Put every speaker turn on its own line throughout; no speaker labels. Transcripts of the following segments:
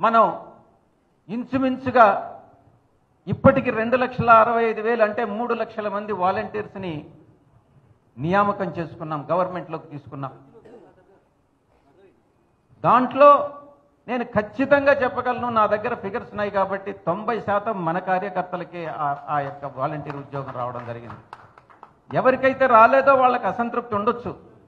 మనం ఇంచుమించుగా ఇప్పటికి రెండు లక్షల అరవై ఐదు వేలు అంటే మూడు లక్షల మంది వాలంటీర్స్ని నియామకం చేసుకున్నాం గవర్నమెంట్లోకి తీసుకున్నాం దాంట్లో నేను ఖచ్చితంగా చెప్పగలను నా దగ్గర ఫిగర్స్ ఉన్నాయి కాబట్టి తొంభై శాతం మన కార్యకర్తలకే ఆ- ఆ యొక్క వాలంటీర్ ఉద్యోగం రావడం జరిగింది ఎవరికైతే రాలేదో వాళ్ళకి అసంతృప్తి ఉండొచ్చు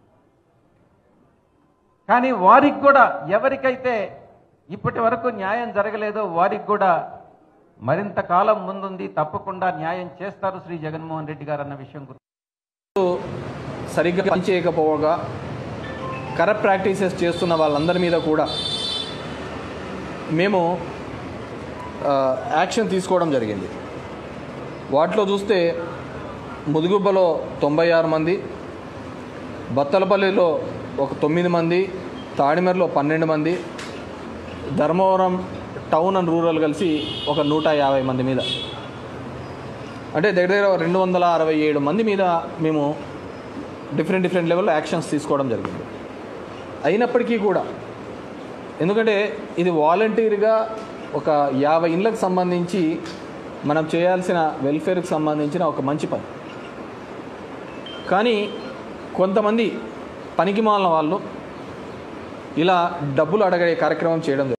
కానీ వారికి కూడా ఎవరికైతే ఇప్పటి వరకు న్యాయం జరగలేదో వారికి కూడా మరింత కాలం ముందుంది తప్పకుండా న్యాయం చేస్తారు శ్రీ జగన్మోహన్ రెడ్డి గారు అన్న విషయం గుర్తు
సరిగ్గా పనిచేయకపోగా కరప్ట్ ప్రాక్టీసెస్ చేస్తున్న వాళ్ళందరి మీద కూడా మేము ఆ, యాక్షన్ తీసుకోవడం జరిగింది వాటిలో చూస్తే ముదుగుబ్బలో తొంభై ఆరు మంది బత్తలపల్లిలో ఒక తొమ్మిది మంది తాడిమెరలో పన్నెండు మంది ధర్మవరం టౌన్ అండ్ రూరల్ కలిసి ఒక నూట యాభై మంది మీద అంటే దగ్గర దగ్గర రెండు వందల అరవై ఏడు మంది మీద మేము డిఫరెంట్ డిఫరెంట్ లెవెల్లో యాక్షన్స్ తీసుకోవడం జరిగింది అయినప్పటికీ కూడా ఎందుకంటే ఇది వాలంటీర్గా ఒక యాభై ఇండ్లకు సంబంధించి మనం చేయాల్సిన వెల్ఫేర్కి సంబంధించిన ఒక మంచి పని కానీ కొంతమంది పనికిమాలిన వాళ్ళు ఇలా డబ్బులు అడగే కార్యక్రమం చేయడం జరుగుతుంది